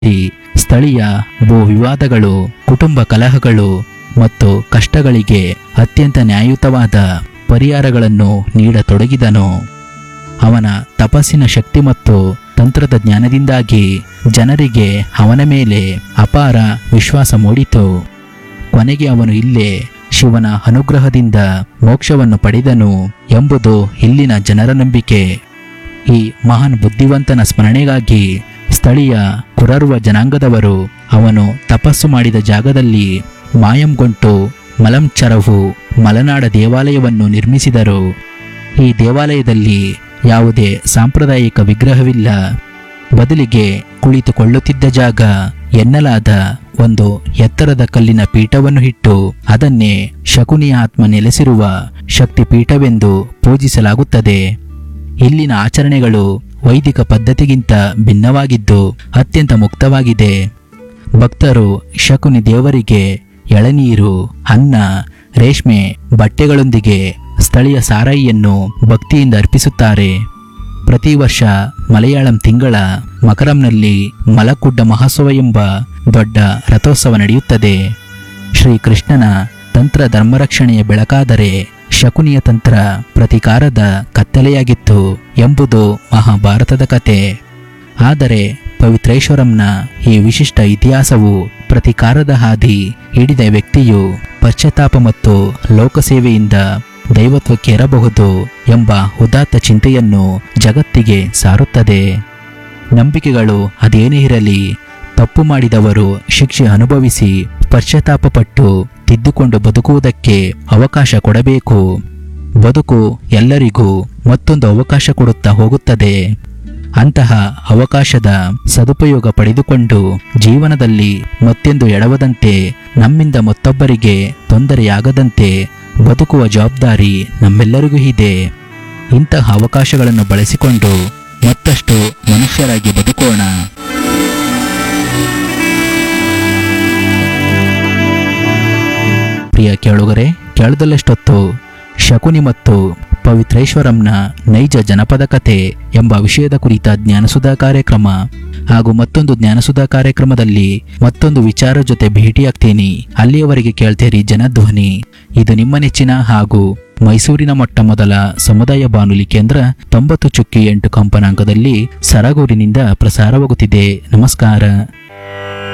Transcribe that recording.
ಈ ಸ್ಥಳೀಯ ಭೂ ವಿವಾದಗಳು ಕುಟುಂಬ ಕಲಹಗಳು ಮತ್ತು ಕಷ್ಟಗಳಿಗೆ ಅತ್ಯಂತ ನ್ಯಾಯಯುತವಾದ ಪರಿಹಾರಗಳನ್ನು ನೀಡತೊಡಗಿದನು ಅವನ ತಪಸ್ಸಿನ ಶಕ್ತಿ ಮತ್ತು ತಂತ್ರದ ಜ್ಞಾನದಿಂದಾಗಿ ಜನರಿಗೆ ಅವನ ಮೇಲೆ ಅಪಾರ ವಿಶ್ವಾಸ ಮೂಡಿತು ಕೊನೆಗೆ ಅವನು ಇಲ್ಲೇ ಶಿವನ ಅನುಗ್ರಹದಿಂದ ಮೋಕ್ಷವನ್ನು ಪಡೆದನು ಎಂಬುದು ಇಲ್ಲಿನ ಜನರ ನಂಬಿಕೆ ಈ ಮಹಾನ್ ಬುದ್ಧಿವಂತನ ಸ್ಮರಣೆಗಾಗಿ ಸ್ಥಳೀಯ ಕುರರುವ ಜನಾಂಗದವರು ಅವನು ತಪಸ್ಸು ಮಾಡಿದ ಜಾಗದಲ್ಲಿ ಮಾಯಂಗೊಂಟು ಮಲಂಚರವು ಮಲೆನಾಡ ದೇವಾಲಯವನ್ನು ನಿರ್ಮಿಸಿದರು ಈ ದೇವಾಲಯದಲ್ಲಿ ಯಾವುದೇ ಸಾಂಪ್ರದಾಯಿಕ ವಿಗ್ರಹವಿಲ್ಲ ಬದಲಿಗೆ ಕುಳಿತುಕೊಳ್ಳುತ್ತಿದ್ದ ಜಾಗ ಎನ್ನಲಾದ ಒಂದು ಎತ್ತರದ ಕಲ್ಲಿನ ಪೀಠವನ್ನು ಇಟ್ಟು ಅದನ್ನೇ ಶಕುನಿಯ ಆತ್ಮ ನೆಲೆಸಿರುವ ಶಕ್ತಿ ಪೀಠವೆಂದು ಪೂಜಿಸಲಾಗುತ್ತದೆ ಇಲ್ಲಿನ ಆಚರಣೆಗಳು ವೈದಿಕ ಪದ್ಧತಿಗಿಂತ ಭಿನ್ನವಾಗಿದ್ದು ಅತ್ಯಂತ ಮುಕ್ತವಾಗಿದೆ ಭಕ್ತರು ಶಕುನಿ ದೇವರಿಗೆ ಎಳನೀರು ಅನ್ನ ರೇಷ್ಮೆ ಬಟ್ಟೆಗಳೊಂದಿಗೆ ಸ್ಥಳೀಯ ಸಾರಾಯಿಯನ್ನು ಭಕ್ತಿಯಿಂದ ಅರ್ಪಿಸುತ್ತಾರೆ ಪ್ರತಿ ವರ್ಷ ಮಲಯಾಳಂ ತಿಂಗಳ ಮಕರಂನಲ್ಲಿ ಮಲಕುಡ್ಡ ಮಹೋತ್ಸವ ಎಂಬ ದೊಡ್ಡ ರಥೋತ್ಸವ ನಡೆಯುತ್ತದೆ ಶ್ರೀಕೃಷ್ಣನ ತಂತ್ರ ಧರ್ಮರಕ್ಷಣೆಯ ಬೆಳಕಾದರೆ ಶಕುನಿಯ ತಂತ್ರ ಪ್ರತಿಕಾರದ ಕತ್ತಲೆಯಾಗಿತ್ತು ಎಂಬುದು ಮಹಾಭಾರತದ ಕತೆ ಆದರೆ ಪವಿತ್ರೇಶ್ವರಂನ ಈ ವಿಶಿಷ್ಟ ಇತಿಹಾಸವು ಪ್ರತಿಕಾರದ ಹಾದಿ ಹಿಡಿದ ವ್ಯಕ್ತಿಯು ಪಶ್ಚಾತ್ತಾಪ ಮತ್ತು ಲೋಕಸೇವೆಯಿಂದ ದೈವತ್ವಕ್ಕೆ ಇರಬಹುದು ಎಂಬ ಉದಾತ್ತ ಚಿಂತೆಯನ್ನು ಜಗತ್ತಿಗೆ ಸಾರುತ್ತದೆ ನಂಬಿಕೆಗಳು ಅದೇನೇ ಇರಲಿ ತಪ್ಪು ಮಾಡಿದವರು ಶಿಕ್ಷೆ ಅನುಭವಿಸಿ ಪಶ್ಚಾತ್ತಾಪಪಟ್ಟು ತಿದ್ದುಕೊಂಡು ಬದುಕುವುದಕ್ಕೆ ಅವಕಾಶ ಕೊಡಬೇಕು ಬದುಕು ಎಲ್ಲರಿಗೂ ಮತ್ತೊಂದು ಅವಕಾಶ ಕೊಡುತ್ತಾ ಹೋಗುತ್ತದೆ ಅಂತಹ ಅವಕಾಶದ ಸದುಪಯೋಗ ಪಡೆದುಕೊಂಡು ಜೀವನದಲ್ಲಿ ಮತ್ತೊಂದು ಎಡವದಂತೆ ನಮ್ಮಿಂದ ಮತ್ತೊಬ್ಬರಿಗೆ ತೊಂದರೆಯಾಗದಂತೆ ಬದುಕುವ ಜವಾಬ್ದಾರಿ ನಮ್ಮೆಲ್ಲರಿಗೂ ಇದೆ ಇಂತಹ ಅವಕಾಶಗಳನ್ನು ಬಳಸಿಕೊಂಡು ಮತ್ತಷ್ಟು ಮನುಷ್ಯರಾಗಿ ಬದುಕೋಣ ಪ್ರಿಯ ಕೇಳುಗರೆ ಕೇಳದಲ್ಲಷ್ಟೊತ್ತು ಶಕುನಿ ಮತ್ತು ಪವಿತ್ರೇಶ್ವರಂನ ನೈಜ ಜನಪದ ಕತೆ ಎಂಬ ವಿಷಯದ ಕುರಿತ ಜ್ಞಾನಸುಧಾ ಕಾರ್ಯಕ್ರಮ ಹಾಗೂ ಮತ್ತೊಂದು ಜ್ಞಾನಸುಧಾ ಕಾರ್ಯಕ್ರಮದಲ್ಲಿ ಮತ್ತೊಂದು ವಿಚಾರ ಜೊತೆ ಭೇಟಿಯಾಗ್ತೀನಿ ಅಲ್ಲಿಯವರೆಗೆ ಕೇಳ್ತೀರಿ ಜನಧ್ವನಿ ಇದು ನಿಮ್ಮ ನೆಚ್ಚಿನ ಹಾಗೂ ಮೈಸೂರಿನ ಮೊಟ್ಟ ಮೊದಲ ಸಮುದಾಯ ಬಾನುಲಿ ಕೇಂದ್ರ ತೊಂಬತ್ತು ಚುಕ್ಕಿ ಎಂಟು ಕಂಪನಾಂಕದಲ್ಲಿ ಸರಗೂರಿನಿಂದ ಪ್ರಸಾರವಾಗುತ್ತಿದೆ ನಮಸ್ಕಾರ